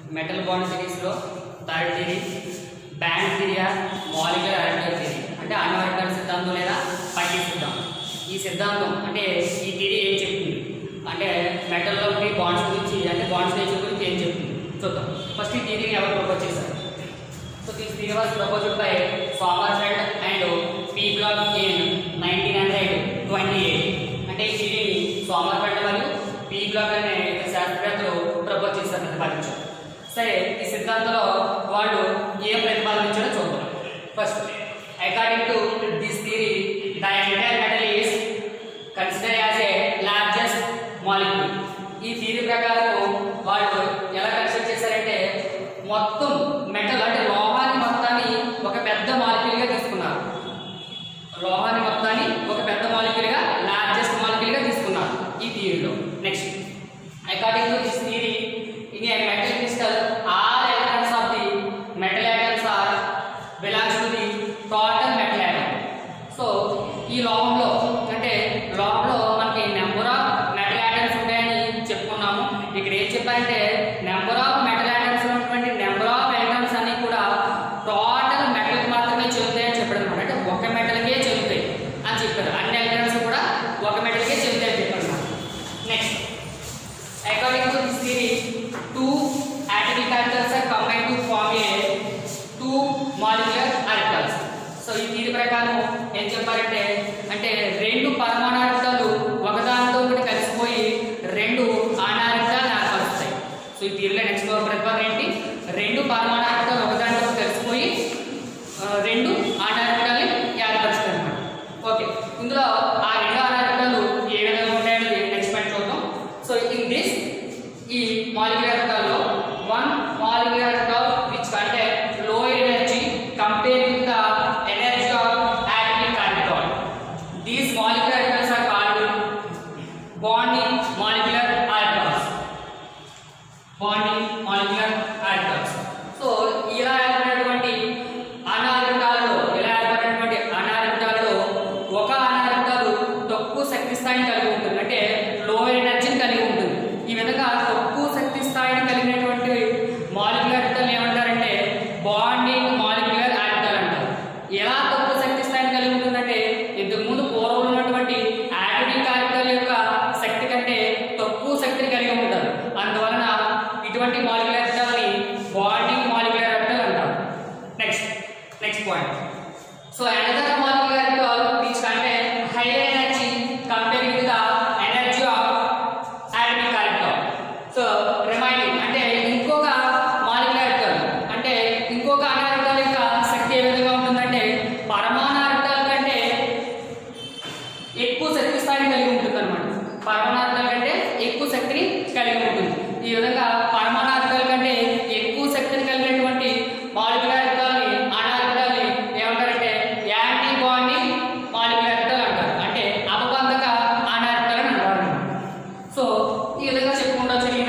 Metal bond సిరీస్లో third theory band థిరియా molecular orbital theory అంటే అణువర్గల సిద్ధాంతం లేదా పట్టి సిద్ధాంతం ఈ సిద్ధాంతం అంటే ఈ థియరీ ఏం చెప్తుంది అంటే మెటల్లో ఉండే బాండ్స్ గురించి అంటే బాండ్స్ నేచర్ గురించి ఏం చెప్తుంది చూద్దాం ఫస్ట్ ఈ థియరీని ఎవరు ప్రపోజ్ చేశారు so this theory was proposed by Sommerfeld and P Bloch in nineteen hundred twenty eight అంటే ఈ థియరీని సామర్ఫెల్డ్ మరియు పీ బ్లాక్ అనే ఇద్దరు శాస్త్రవేత్తలు ప్రపోజ్ చేశారు ప్రతిపాదించారు సరే ఈ సిద్ధాంతంలో వాళ్ళు ఏం ప్రతిపాదించారో చూద్దాం first according to this theory the entire metal is consider as a largest molecule ఈ థియరీ ప్రకారం వాళ్ళు ఎలా కన్సిడర్ చేశారంటే మొత్తం మెటల్ అంటే లోహాన్ని మొత్తాన్ని ఒక పెద్ద మాలిక్యూల్గా తీసుకున్నారు లోహాన్ని మొత్తాన్ని ఒక పెద్ద మాలిక్యూల్గా లార్జెస్ట్ మాలిక్యూల్గా తీసుకున్నారు ఈ థియరీలో next according to this theory in a metal crystal all electrons of the metal atoms are belongs to the total metal atom so ఈ లోహంలో అంటే లోహంలో మనకి నెంబర్ ఆఫ్ మెటల్ ఐటమ్స్ ఉంటాయని చెప్పుకున్నాము ఇక్కడ ఏం చెప్పారంటే నెంబర్ ఆఫ్ మెటల్ ఐటమ్స్ ఉన్నటువంటి నెంబర్ ఆఫ్ ఐటమ్స్ అన్ని కూడా టోటల్ మెటల్కి మాత్రమే చెందుతాయని చెప్పాడు అనమాట అంటే ఒక మెటల్కే చెందుతాయి అని చెప్పారు అన్ని ఐటమ్స్ కూడా ఒక మెటల్కే చెందుతాయని చెప్పారు next According to this theory, two atomic particles are combined to form a two molecular orbital. So ఈ థియరీ ప్రకారం ఏం చెప్పారంటే అంటే రెండు పరమాణు ఆర్బిటాలు ఒకదానితో ఒకటి కలిసిపోయి రెండు ఆనార్బిటాలు ఏర్పరుస్తాయి సో ఈ థియరీలో నెక్స్ట్ ప్రతిపాదన ఏంటి రెండు పరమాణు ఆర్బిటాలు ఒకదానితో ఒకటి కలిసిపోయి ఆ, రెండు ఆనార్బిటాల్ని ఏర్పరుస్తాయి అన్నమాట ఓకే ఇందులో ఆ రెండు ఆనార్బిటాలు ఏ విధంగా ఉంటాయనేది నెక్స్ట్ పాయింట్ చూద్దాం సో ఇన్ దిస్ ఈ మాలిక్యులర్ ఆర్బిటాల్లో వన్ మాలిక్యులర్ ఆర్బిటాల్ విచ్ కంటే low energy compare with the energy of atomic orbital these molecular orbitals are called bonding molecular orbitals bonding molecular orbitals so ఇలా ఏర్పడినటువంటి అనార్బిటాల్లో ఇలా ఏర్పడినటువంటి అనార్బిటాల్లో ఒక అనార్బిటాలు తక్కువ శక్తి స్థాయిని కలిగి ఉంటుంది అంటే లో ఎనర్జీని కలిగి ఉంటుంది ఈ విధంగా తక్కువ శక్తి స్థాయిని కలిగినటువంటి మాలిక్యులర్ ఆర్బిటల్ ఏమంటారంటే బాండింగ్ మాలిక్యులర్ ఆర్బిటల్ అంటారు ఎలా తక్కువ శక్తి స్థాయిని కలిగి ఉంటుందంటే ఇంతకు ముందు పూర్వం ఉన్నటువంటి ఆటమిక్ ఆర్బిటల్ యొక్క శక్తి కంటే తక్కువ శక్తిని కలిగి ఉంటారు అందువలన ఇటువంటి మాలిక్యులర్ ఆర్బిటల్ని బాండింగ్ మాలిక్యులర్ ఆర్బిటల్ అంటారు next next point so another molecular orbital which contain higher energy compare with the energy of atomic orbital so reminding అంటే ఇంకొక మాలిక్యులర్ ఆర్బిటల్ అంటే ఇంకొక అనార్బిటల్ యొక్క శక్తి ఏ విధంగా ఉంటుందంటే పరమాణు ఆర్బిటల్ కంటే ఎక్కువ శక్తి స్థాయిని కలిగి ఉంటుంది అనమాట పరమాణార్థాల కంటే ఎక్కువ శక్తిని కలిగి ఉంటుంది ఈ విధంగా పరమాణార్థాల కంటే ఎక్కువ శక్తిని కలిగినటువంటి మాలిక్యులర్ ఆర్బిటాల్ని అనార్బిటాల్ని ఏమంటారంటే యాంటీ బాండింగ్ మాలిక్యులర్ ఆర్బిటాల్ అంటారు అంటే అపబంధక అనార్బిటాల్ అని అంటారు సో ఈ విధంగా చెప్పుకుంటా జరిగిన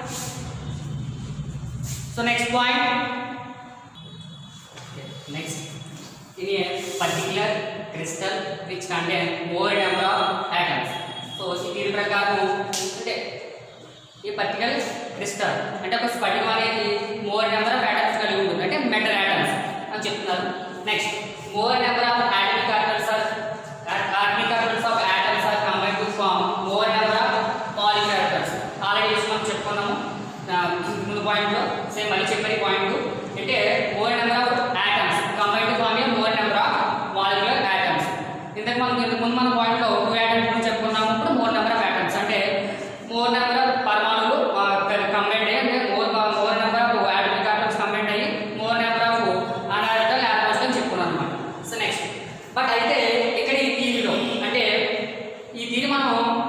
so next point next in a particular crystal which contain more number of atoms. So దీని ప్రకారం అంటే ఈ పర్టికులర్ క్రిస్టల్ అంటే ఒక స్ఫటికం అనేది మోర్ నెంబర్ ఆఫ్ ఆటమ్స్ కలిగి ఉంటుంది అంటే మెటల్ ఆటమ్స్ అని చెప్తున్నారు next more number of atomic orbitals are atomic orbitals of atoms are combine to form more number of molecular orbitals already మనం చెప్పుకున్నాము ఆ, ముందు పాయింట్ లో సేమ్ మళ్ళీ చెప్పిన పాయింట్ అంటే more number of atoms combine to form more number of molecular atoms ఇంతకు మనం ఇంతకు ముందు మన పాయింట్ లో టూ ఆటమ్స్ గురించి చెప్పుకున్నాము ఇప్పుడు మోర్ నెంబర్ ఆఫ్ ఆటమ్స్ అంటే మోర్ నెంబర్ ఆఫ్ పరమాణువులు కంబైండ్ అయ్యి అంటే more more number of atomic atoms combined అయ్యి మోర్ నెంబర్ ఆఫ్ అనాలికల్ ఆటమ్స్ అని చెప్పుకున్నాం అనమాట సో నెక్స్ట్ బట్ అయితే ఇక్కడ ఈ థీరీలో అంటే ఈ థీరీ మనం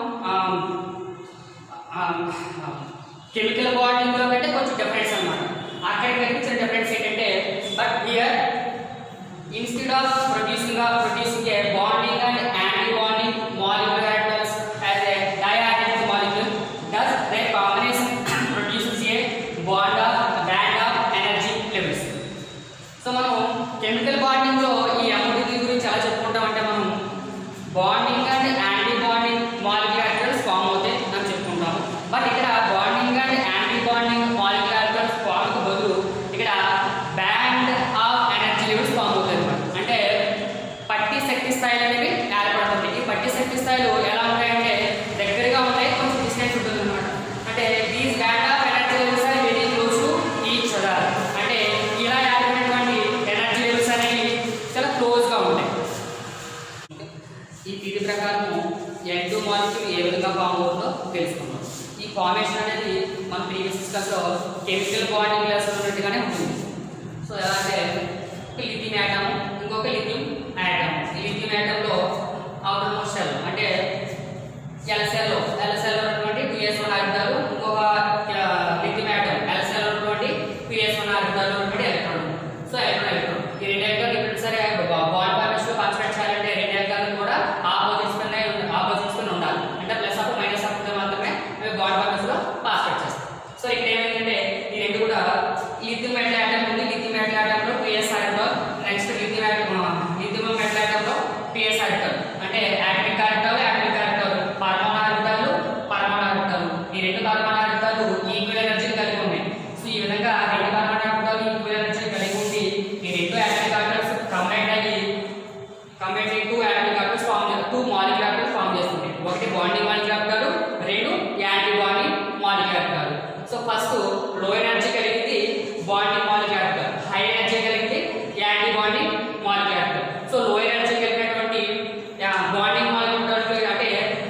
కెమికల్ బాండింగ్ లో కంటే కొంచెం డిఫరెన్స్ అన్నమాట అక్కడ కనిపించిన డిఫరెన్స్ ఏంటంటే but here instead of producing of producing a bonding and anti bonding molecular atoms as a diatomic molecule does they combination produces a bond of band of energy levels so మనం chemical bonding లో ఈ MOD గురించి ఎలా చెప్పుకుంటామంటే మనం bonding and anti bonding molecular atoms form అవుతాయి అని చెప్పుకుంటాము బట్ ఇక్కడ bonding and anti bonding molecular atoms form తెలుసుకుందాం ఈ ఫార్మేషన్ అనేది మన ప్రీవియస్ డిస్కస్లో కెమికల్ బాండింగ్ క్లాస్ ఉన్నట్టుగానే ఉంటుంది సో ఎలా అంటే ఒక లిథియం యాటమ్ ఇంకొక లిథియం యాటమ్ ఈ లిథియం యాటంలో అవుటర్ మోస్ట్ సెల్ అంటే ఎల్ సెల్లో ఎల్ సెల్లో ఉన్నటువంటి పిఎస్ వన్ ఆర్బిటాలు ఇంకొక లిథియం యాటమ్ ఎల్ సెల్లో ఉన్నటువంటి పిఎస్ వన్ ఆర్బిటాలు ఉన్నటువంటి ఎలక్ట్రాన్ సో ఎలక్ట్రాన్ ఎలక్ట్రాన్ ఈ రెండు ఎలక్ట్రాన్ ఇప్పుడు సరే బాండ్ ఫార్మేషన్ లో కాన్సన్ట్రేట్ చేయాలంటే రెండు ఎలక్ట్రాన్లు కూడా ఆపోజిట్స్ పైన ఆపోజిట్స్ పైన ఉండాలి అంటే ప్లస్ అప్ మైనస్ అప్ మాత్రమే అవి బాండ్ ఫార్మేషన్ లో కాన్సన్ట్రేట్ చేస్తాయి సో ఇక్కడ ఏమైందంటే ఈ రెండు కూడా లిథియం మెటల్ ఆటం ఉంది లిథియం మెటల్ ఆటం లో పిఎస్ orbital next lithium atom lithium metal atom లో పిఎస్ ఆర్బిటాల్ అంటే యాటమిక్ ఆర్బిటాల్ యాటమిక్ ఆర్బిటాల్ పరమాణు ఆర్బిటాల్ పరమాణు ఆర్బిటాల్ ఈ రెండు పరమాణు ఆర్బిటాలు ఈక్వల్ ఎనర్జీని కలిగి ఉన్నాయి సో ఈ విధంగా రెండు పరమాణు ఆర్బిటాలు ఈక్వల్ ఎనర్జీని కలిగి ఉండి ఈ రెండు యాటమిక్ ఆర్బిటాల్స్ కంబైన్ అయ్యి కంబైన్ అయ్యి టూ యాటమిక్ ఆర్బిటాల్స్ ఫామ్ చేస్తారు టూ మాలిక్యులర్ ఆర్బిటాల్స్ ఫామ్ చేస్తుంటాయి ఒకటి బాండింగ్ మాలిక్యులర్ ఆర్బిటాల్ రెండు anti bonding molecular orbital so first low energy కలిగింది bonding molecular orbital high energy కలిగింది anti bonding molecular orbital so low energy కలిగినటువంటి bonding molecular అంటే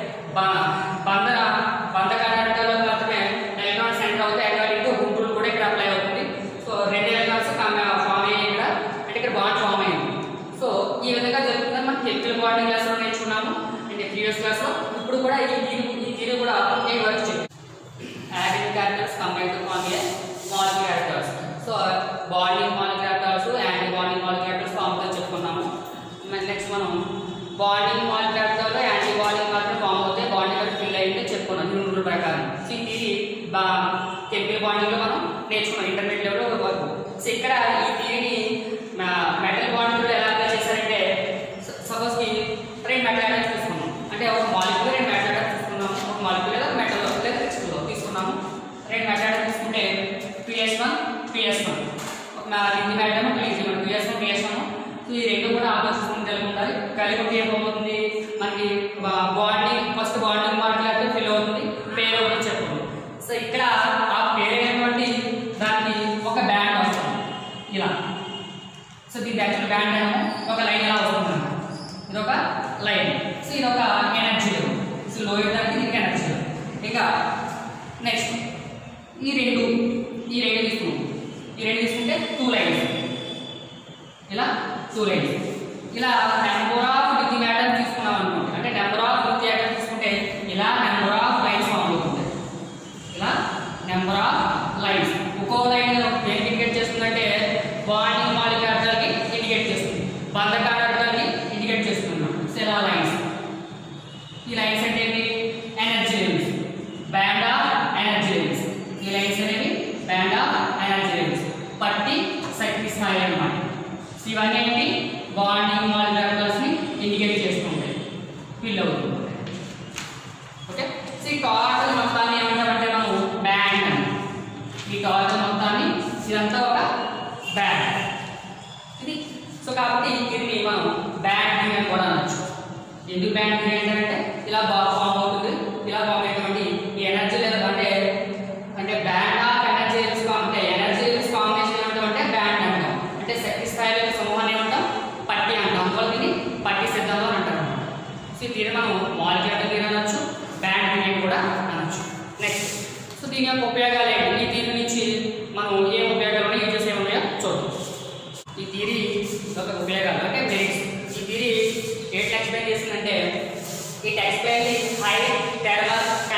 బ- బంధన బంధకాల ఆర్బిటాల్లో మాత్రమే ఎలక్ట్రాన్స్ ఎంటర్ అవుతాయి ఎలక్ట్రాన్ గుంపులు కూడా ఇక్కడ అప్లై అవుతుంది సో రెండు ఎలక్ట్రాన్స్ ఫామ్ అయ్యాయి ఇక్కడ అంటే ఇక్కడ బాండ్ ఫామ్ అయింది సో ఈ విధంగా జరుగుతుందని మనం కెమికల్ బాండింగ్ క్లాస్ లో నేర్చుకున్నాము అంటే ప్రీవియస్ క్లాస్ లో ఇప్పుడు కూడా ఈ తీరు ఈ తీరు కూడా నేను వర్క్ చేయాలి atomic characters compare to form a molecular characters so bonding molecular characters anti bonding molecular characters form తో చెప్పుకున్నాము నెక్స్ట్ మనం bonding molecular character anti bonding మాత్రం ఫామ్ అవుతాయి బాండింగ్ ఫిల్ అయ్యింది చెప్పుకున్నాం ఈ రూల్ ప్రకారం సో ఇది బా కెమికల్ బాండింగ్ లో మనం నేర్చుకున్నాం ఇంటర్మీడియట్ లెవెల్ వరకు సో ఇక్కడ ఈ థియరీని మెటల్ బాండింగ్ లో ఎలా అప్లై చేశారంటే సపోజ్ కి రెండు మెటల్ ఐటమ్స్ తీసుకున్నాం అంటే ఒక మాలిక్యులర్ రెండు మెటల్ ఐటమ్స్ తీసుకున్నాము ఒక మాలిక్యులర్ ఒక మెటల్ లేదా టెక్స్ట్లో తీసుకున్నాము రెండు మెటల్ ఐటమ్స్ తీసుకుంటే పిఎస్ వన్ పిఎస్ వన్ ఒక లిథియం ఐటమ్ ఒక లిథియం వన్ పిఎస్ వన్ పిఎస్ వన్ సో ఈ రెండు కూడా ఆపోజిషన్ కలిగి ఉండాలి కలిగి ఉంటే ఏమవుతుంది మనకి బాండింగ్ ఫస్ట్ బాండింగ్ మాట్లాడితే ఫిల్ అవుతుంది పేరు అవుతుంది చెప్పండి సో ఇక్కడ ఆ పేరు అయినటువంటి దానికి ఒక బ్యాండ్ వస్తుంది ఇలా సో దీని యాక్చువల్ బ్యాండ్ ఏమో ఒక లైన్ ఇలా వస్తుంది ఇది ఒక లైన్ సో ఇది ఒక ఎనర్జీ లెవెల్ సో లోయర్ దానికి దీనికి ఎనర్జీ లెవెల్ ఇంకా నెక్స్ట్ ఈ రెండు ఈ రెండు తీసుకున్నాం ఈ రెండు తీసుకుంటే టూ లైన్స్ ఇలా టూ లైన్స్ ఇలా నెంబర్ ఆఫ్ లిథియం యాటమ్ తీసుకున్నాం అనుకోండి అంటే నెంబర్ ఆఫ్ లిథియం యాటమ్ తీసుకుంటే ఇలా నెంబర్ ఆఫ్ లైన్స్ ఫామ్ అవుతుంది ఇలా నెంబర్ ఆఫ్ లైన్స్ ఒక్కో లైన్ దేనికి ఇండికేట్ చేస్తుందంటే బాండింగ్ మాలిక్యులర్కి ఇండికేట్ చేస్తుంది బంధకాలకి ఇండికేట్ చేస్తున్నాం సో ఇలా లైన్స్ ఈ లైన్స్ అంటే ఏంటి energy levels band of energy levels ఈ లైన్స్ అనేవి బ్యాండ్ ఆఫ్ ఎనర్జీ లెవెల్స్ పట్టి శక్తి స్థాయి అన్నమాట సో ఇవన్నీ ఏంటి బాండింగ్ మాలిక్యులర్స్ ని ఇండికేట్ చేస్తుంటాయి ఫిల్ అవుతుంటాయి ఓకే సో ఈ టోటల్ మొత్తాన్ని ఏమంటామంటే మనం బ్యాండ్ అని ఈ టోటల్ మొత్తాన్ని ఇదంతా ఒక బ్యాండ్ ఇది సో కాబట్టి దీన్ని మనం బ్యాండ్ థియరీ అని కూడా అనొచ్చు ఎందుకు బ్యాండ్ థియరీ అంటారంటే ఇలా బాగా ఫామ్ అవుతుంది ఇలా ఫామ్ అయ్యేటువంటి ఈ ఎనర్జీ లెవెల్ అంటే అంటే బ్యాండ్ ఆఫ్ ఎనర్జీ లెవెల్స్ అంటే ఎనర్జీ లెవెల్స్ కాంబినేషన్ ఏమంటాం అంటే బ్యాండ్ అంటాం అంటే శక్తి స్థాయిల యొక్క సమూహాన్ని ఏమంటాం పట్టి అంటాం అందువల్ల దీన్ని పట్టి సిద్ధాంతం అని అంటారు అన్నమాట సో ఈ థియరీ మనం మాలిక్యులర్ థియరీ అనొచ్చు బ్యాండ్ థియరీ కూడా అనొచ్చు నెక్స్ట్ సో దీని యొక్క ఉపయోగాలు ఏంటి ఈ థియరీ నుంచి మనం ఏం ఉపయోగాలు ఉన్నాయి యూజెస్ ఏమున్నాయో చూద్దాం ఈ థియరీ యొక్క ఉపయోగాలు అంటే మెరిట్స్ ఈ థియరీ ఏ ఎక్స్ప్లెయిన్ చేసిందంటే it explain the high thermal